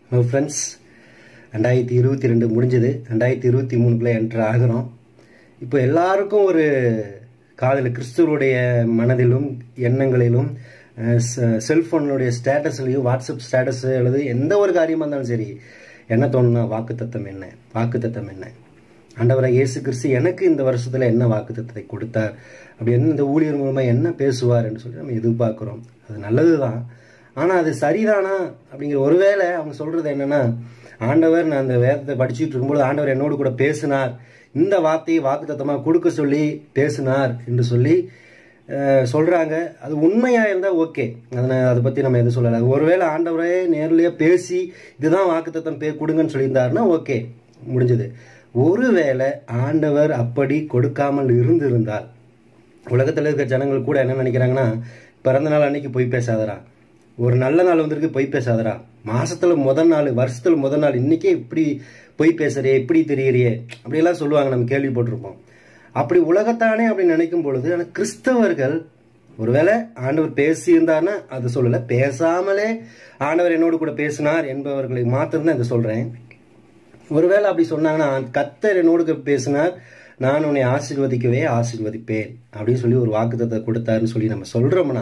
hello friends ரெண்டாயிரத்தி இருபத்தி ரெண்டு முடிஞ்சது ரெண்டாயிரத்தி இருபத்தி மூணுக்குள்ளே என்ட்ரு ஆகிறோம் இப்போ எல்லாருக்கும் ஒரு காதல் கிறிஸ்துவனுடைய மனதிலும் எண்ணங்களிலும் செல்ஃபோனுடைய ஸ்டேட்டஸ்லையும் வாட்ஸ்அப் ஸ்டேட்டஸ் அல்லது எந்த ஒரு காரியமாக இருந்தாலும் சரி என்ன தோணுனா வாக்குத்தத்தம் என்ன வாக்குத்தத்தம் என்ன ஆண்டவரை இயேசு கிறிஸ்து எனக்கு இந்த வருஷத்தில் என்ன வாக்குத்தத்தை கொடுத்தார் அப்படி என்ன இந்த ஊழியர் மூலமாக என்ன பேசுவார் என்று சொல்லி நம்ம எதிர்பார்க்குறோம் அது நல்லது தான் ஆனால் அது சரிதானா அப்படிங்கிற ஒருவேளை அவங்க சொல்கிறது என்னென்னா ஆண்டவர் நான் அந்த வேதத்தை படிச்சுட்டு இருக்கும்போது ஆண்டவர் என்னோடு கூட பேசினார் இந்த வார்த்தையை வாக்குத்தத்தமாக கொடுக்க சொல்லி பேசினார் என்று சொல்லி சொல்கிறாங்க அது உண்மையாக இருந்தால் ஓகே அதை அதை பற்றி நம்ம எதுவும் சொல்லலை ஒருவேளை ஆண்டவரே நேர்லேயே பேசி இதுதான் வாக்குத்தத்தம் பே கொடுங்கன்னு சொல்லியிருந்தாருன்னா ஓகே முடிஞ்சது ஒருவேளை ஆண்டவர் அப்படி கொடுக்காமல் இருந்திருந்தால் உலகத்தில் இருக்க ஜனங்கள் கூட என்ன நினைக்கிறாங்கன்னா பிறந்த நாள் அன்னைக்கு போய் பேசாதரா ஒரு நல்ல நாள் வந்திருக்கு பொய் பேசாதரா மாசத்துல முதல் நாள் வருஷத்துல முதல் நாள் இன்னைக்கே இப்படி பொய் பேசுறியே இப்படி தெரியறியே அப்படியெல்லாம் சொல்லுவாங்க நம்ம கேள்விப்பட்டிருப்போம் அப்படி உலகத்தானே அப்படி நினைக்கும் பொழுது ஆனால் கிறிஸ்தவர்கள் ஒருவேளை ஆண்டவர் பேசியிருந்தார்னா அது சொல்லலை பேசாமலே ஆண்டவர் என்னோடு கூட பேசினார் என்பவர்களை மாத்திரம் இதை சொல்றேன் ஒருவேளை அப்படி சொன்னாங்கன்னா கத்தர் என்னோடு பேசினார் நான் உன்னை ஆசீர்வதிக்கவே ஆசீர்வதிப்பேன் அப்படின்னு சொல்லி ஒரு வாக்குத்தத்தை கொடுத்தாருன்னு சொல்லி நம்ம சொல்றோம்னா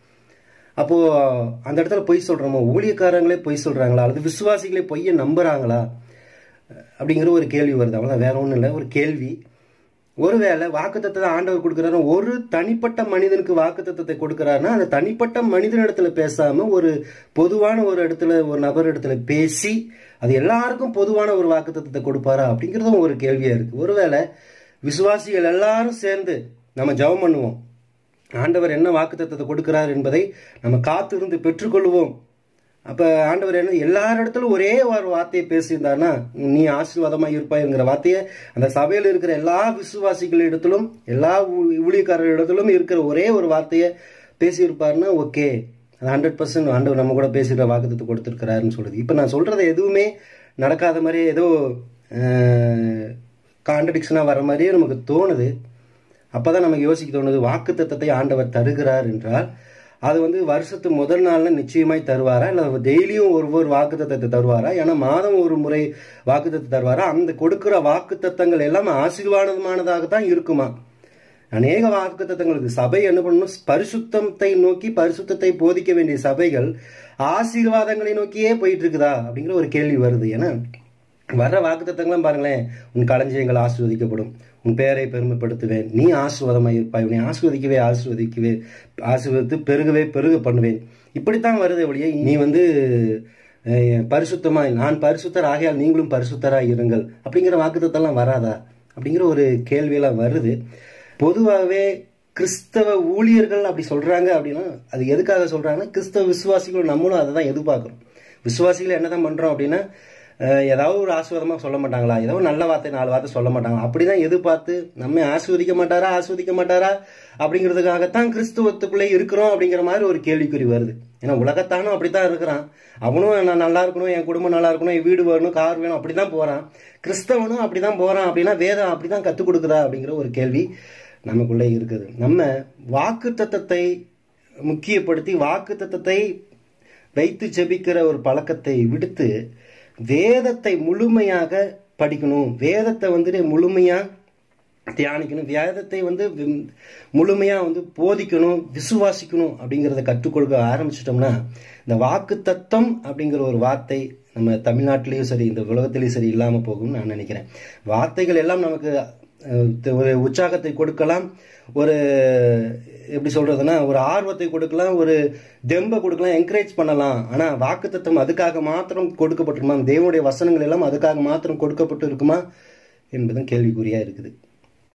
அப்போ அந்த இடத்துல பொய் சொல்றோமோ ஊழியக்காரங்களே பொய் சொல்றாங்களா அல்லது விசுவாசிகளே பொய்யை நம்புறாங்களா அப்படிங்கிற ஒரு கேள்வி வருது அவ்வளோதான் வேற ஒன்றும் இல்லை ஒரு கேள்வி ஒருவேளை வாக்குத்தத்தை ஆண்டவர் கொடுக்குறாரு ஒரு தனிப்பட்ட மனிதனுக்கு வாக்குத்தத்தை கொடுக்குறாருன்னா அந்த தனிப்பட்ட மனிதனிடத்துல பேசாம ஒரு பொதுவான ஒரு இடத்துல ஒரு நபர் இடத்துல பேசி அது எல்லாருக்கும் பொதுவான ஒரு வாக்குத்தத்தை கொடுப்பாரா அப்படிங்கிறதும் ஒரு கேள்வியா இருக்கு ஒருவேளை விசுவாசிகள் எல்லாரும் சேர்ந்து நம்ம ஜெபம் பண்ணுவோம் ஆண்டவர் என்ன வாக்குத்தத்தை கொடுக்கிறார் என்பதை நம்ம காத்திருந்து பெற்றுக்கொள்வோம் அப்ப ஆண்டவர் என்ன எல்லாரிடத்திலும் ஒரே ஒரு வார்த்தையை பேசியிருந்தார்னா நீ ஆசீர்வாதமா இருப்பாய்ங்கிற வார்த்தையை அந்த சபையில் இருக்கிற எல்லா விசுவாசிகளிடத்திலும் எல்லா ஊழியக்காரர்களிடத்திலும் இருக்கிற ஒரே ஒரு வார்த்தையை பேசியிருப்பாருன்னா ஓகே அது ஹண்ட்ரட் பர்சன்ட் ஆண்டவர் நம்ம கூட பேசுகிற வாக்குத்தத்தை கொடுத்துருக்கிறாருன்னு சொல்லுது இப்போ நான் சொல்றது எதுவுமே நடக்காத மாதிரி ஏதோ கான்ட்ரடிக்ஷனாக வர மாதிரியே நமக்கு தோணுது அப்போதான் நமக்கு யோசிக்க தோணுது வாக்கு தத்தத்தை ஆண்டவர் தருகிறார் என்றால் அது வந்து வருஷத்து முதல் நாள்ல நிச்சயமாய் தருவாரா இல்லை டெய்லியும் ஒவ்வொரு வாக்கு தத்தத்தை தருவாரா ஏன்னா மாதம் ஒரு முறை வாக்கு தத்தை தருவாரா அந்த கொடுக்கிற வாக்கு தத்தங்கள் எல்லாமே ஆசீர்வாதமானதாக தான் இருக்குமா அநேக வாக்கு தத்தங்களுக்கு சபை என்ன பண்ணணும் பரிசுத்தத்தை நோக்கி பரிசுத்தத்தை போதிக்க வேண்டிய சபைகள் ஆசீர்வாதங்களை நோக்கியே போயிட்டு இருக்குதா அப்படிங்கிற ஒரு கேள்வி வருது ஏன்னா வர்ற வாக்குத்தத்தங்களும் பாருங்களேன் உன் களஞ்சியங்கள் ஆசீர்வதிக்கப்படும் உன் பெயரை பெருமைப்படுத்துவேன் நீ ஆசீர்வாதமாக இருப்பாய் உன்னை ஆசீர்வதிக்கவே ஆசீர்வதிக்கவே ஆசீர்வதித்து பெருகவே பெருக பண்ணுவேன் இப்படித்தான் வருது ஒழிய நீ வந்து பரிசுத்தமாய் நான் பரிசுத்தர் ஆகையால் நீங்களும் பரிசுத்தராக இருங்கள் அப்படிங்கிற வாக்குத்தத்தெல்லாம் வராதா அப்படிங்கிற ஒரு கேள்வியெல்லாம் வருது பொதுவாகவே கிறிஸ்தவ ஊழியர்கள் அப்படி சொல்றாங்க அப்படின்னா அது எதுக்காக சொல்றாங்கன்னா கிறிஸ்தவ விசுவாசிகள் நம்மளும் அதை தான் எதிர்பார்க்கிறோம் விசுவாசிகள் என்னதான் பண்றோம் அப்படின்னா ஏதாவது ஒரு ஆசீர்வாதமாக சொல்ல மாட்டாங்களா ஏதோ நல்ல வார்த்தை நாலு வார்த்தை சொல்ல மாட்டாங்களா அப்படிதான் எதிர்பார்த்து நம்ம ஆஸ்வதிக்க மாட்டாரா ஆஸ்வதிக்க மாட்டாரா அப்படிங்கிறதுக்காகத்தான் கிறிஸ்துவத்துக்குள்ளே இருக்கிறோம் அப்படிங்கிற மாதிரி ஒரு கேள்விக்குறி வருது ஏன்னா உலகத்தானும் அப்படித்தான் இருக்கிறான் அவனும் நான் நல்லா இருக்கணும் என் குடும்பம் நல்லா இருக்கணும் என் வீடு வரணும் கார் வேணும் அப்படிதான் போறான் கிறிஸ்தவனும் அப்படிதான் போறான் அப்படின்னா வேதம் அப்படிதான் கற்றுக் கொடுக்குதா அப்படிங்கிற ஒரு கேள்வி நமக்குள்ளே இருக்குது நம்ம வாக்கு தத்தத்தை முக்கியப்படுத்தி வாக்கு தத்தத்தை வைத்து ஜெபிக்கிற ஒரு பழக்கத்தை விடுத்து வேதத்தை முழுமையாக படிக்கணும் வேதத்தை வந்துட்டு முழுமையா தியானிக்கணும் வேதத்தை வந்து முழுமையா வந்து போதிக்கணும் விசுவாசிக்கணும் அப்படிங்கிறத கற்றுக் கொடுக்க ஆரம்பிச்சிட்டோம்னா இந்த வாக்கு தத்தம் அப்படிங்கிற ஒரு வார்த்தை நம்ம தமிழ்நாட்டிலையும் சரி இந்த உலகத்திலையும் சரி இல்லாம போகும்னு நான் நினைக்கிறேன் வார்த்தைகள் எல்லாம் நமக்கு ஒரு உற்சாகத்தை கொடுக்கலாம் ஒரு எப்படி சொல்றதுன்னா ஒரு ஆர்வத்தை கொடுக்கலாம் ஒரு தெம்பை கொடுக்கலாம் என்கரேஜ் பண்ணலாம் ஆனா வாக்குத்தத்தம் அதுக்காக மாத்திரம் கொடுக்கப்பட்டிருக்குமா தேவனுடைய வசனங்கள் எல்லாம் அதுக்காக மாத்திரம் கொடுக்கப்பட்டு இருக்குமா என்பதும் கேள்விக்குறியா இருக்குது